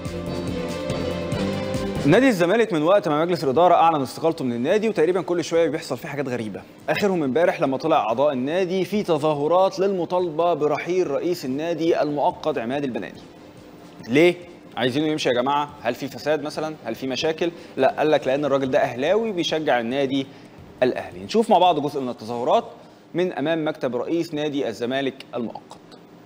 نادي الزمالك من وقت ما مجلس الاداره اعلن استقالته من النادي وتقريبا كل شويه بيحصل فيه حاجات غريبه اخرهم امبارح لما طلع اعضاء النادي في تظاهرات للمطالبه برحيل رئيس النادي المؤقت عماد البناني ليه عايزينه يمشي يا جماعه هل في فساد مثلا هل في مشاكل لا قال لك لان الراجل ده اهلاوي بيشجع النادي الاهلي نشوف مع بعض جزء من التظاهرات من امام مكتب رئيس نادي الزمالك المؤقت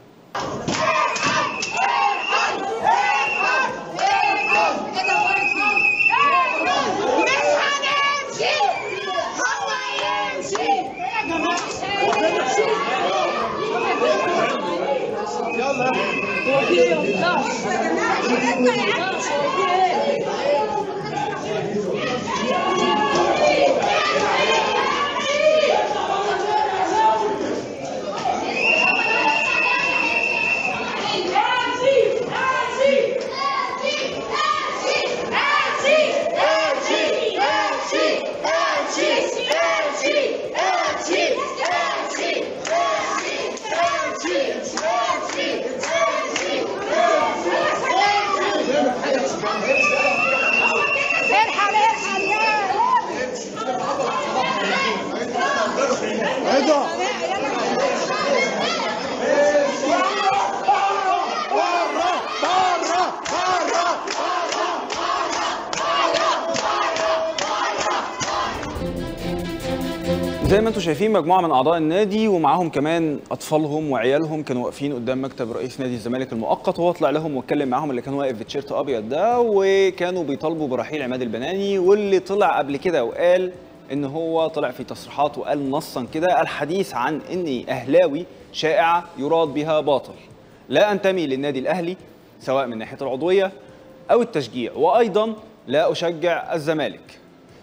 زي ما انتم شايفين مجموعه من اعضاء النادي ومعاهم كمان اطفالهم وعيالهم كانوا واقفين قدام مكتب رئيس نادي الزمالك المؤقت وهو طلع لهم واتكلم معاهم اللي كان واقف بتيشيرت ابيض ده وكانوا بيطالبوا برحيل عماد البناني واللي طلع قبل كده وقال ان هو طلع في تصريحات وقال نصا كده الحديث عن اني اهلاوي شائعه يراد بها باطل لا انتمي للنادي الاهلي سواء من ناحيه العضويه او التشجيع وايضا لا اشجع الزمالك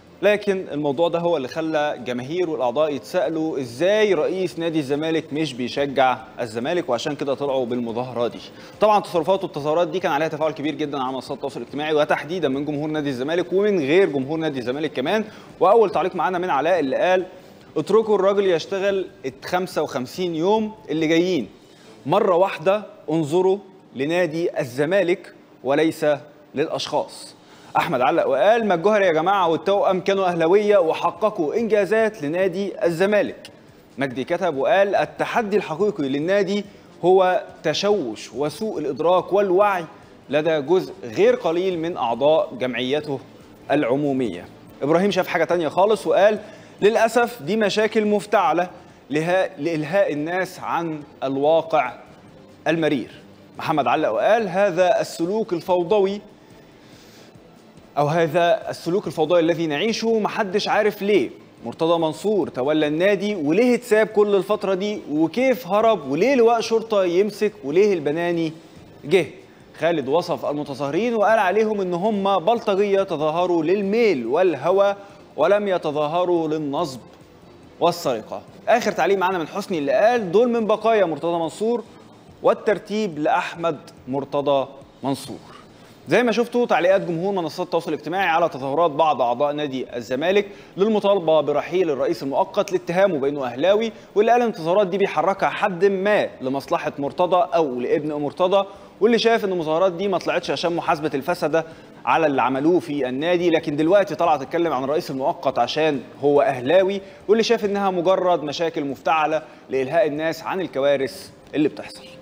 لكن الموضوع ده هو اللي خلى جماهير والاعضاء يتسالوا ازاي رئيس نادي الزمالك مش بيشجع الزمالك وعشان كده طلعوا بالمظاهره دي. طبعا التصرفات والتظاهرات دي كان عليها تفاعل كبير جدا على منصات التواصل الاجتماعي وتحديدا من جمهور نادي الزمالك ومن غير جمهور نادي الزمالك كمان واول تعليق معانا من علاء اللي قال اتركوا الراجل يشتغل ال 55 يوم اللي جايين مره واحده انظروا لنادي الزمالك وليس للاشخاص. احمد علق وقال ما الجوهري يا جماعه والتوأم كانوا اهلاويه وحققوا انجازات لنادي الزمالك مجدي كتب وقال التحدي الحقيقي للنادي هو تشوش وسوء الادراك والوعي لدى جزء غير قليل من اعضاء جمعيته العموميه ابراهيم شاف حاجه تانية خالص وقال للاسف دي مشاكل مفتعله لالهاء الناس عن الواقع المرير محمد علق وقال هذا السلوك الفوضوي أو هذا السلوك الفوضوي الذي نعيشه محدش عارف ليه مرتضى منصور تولى النادي وليه اتساب كل الفترة دي وكيف هرب وليه لواء شرطة يمسك وليه البناني جه خالد وصف المتظاهرين وقال عليهم ان هم بلطجية تظاهروا للميل والهوى ولم يتظاهروا للنصب والسرقة آخر تعليق معنا من حسني اللي قال دول من بقايا مرتضى منصور والترتيب لأحمد مرتضى منصور زي ما شفتوا تعليقات جمهور منصات التواصل الاجتماعي على تظاهرات بعض اعضاء نادي الزمالك للمطالبه برحيل الرئيس المؤقت لاتهامه بانه اهلاوي واللي قال ان التظاهرات دي بيحركها حد ما لمصلحه مرتضى او لابن مرتضى واللي شايف ان المظاهرات دي ما طلعتش عشان محاسبه الفسده على اللي عملوه في النادي لكن دلوقتي طلع تتكلم عن الرئيس المؤقت عشان هو اهلاوي واللي شايف انها مجرد مشاكل مفتعله لالهاء الناس عن الكوارث اللي بتحصل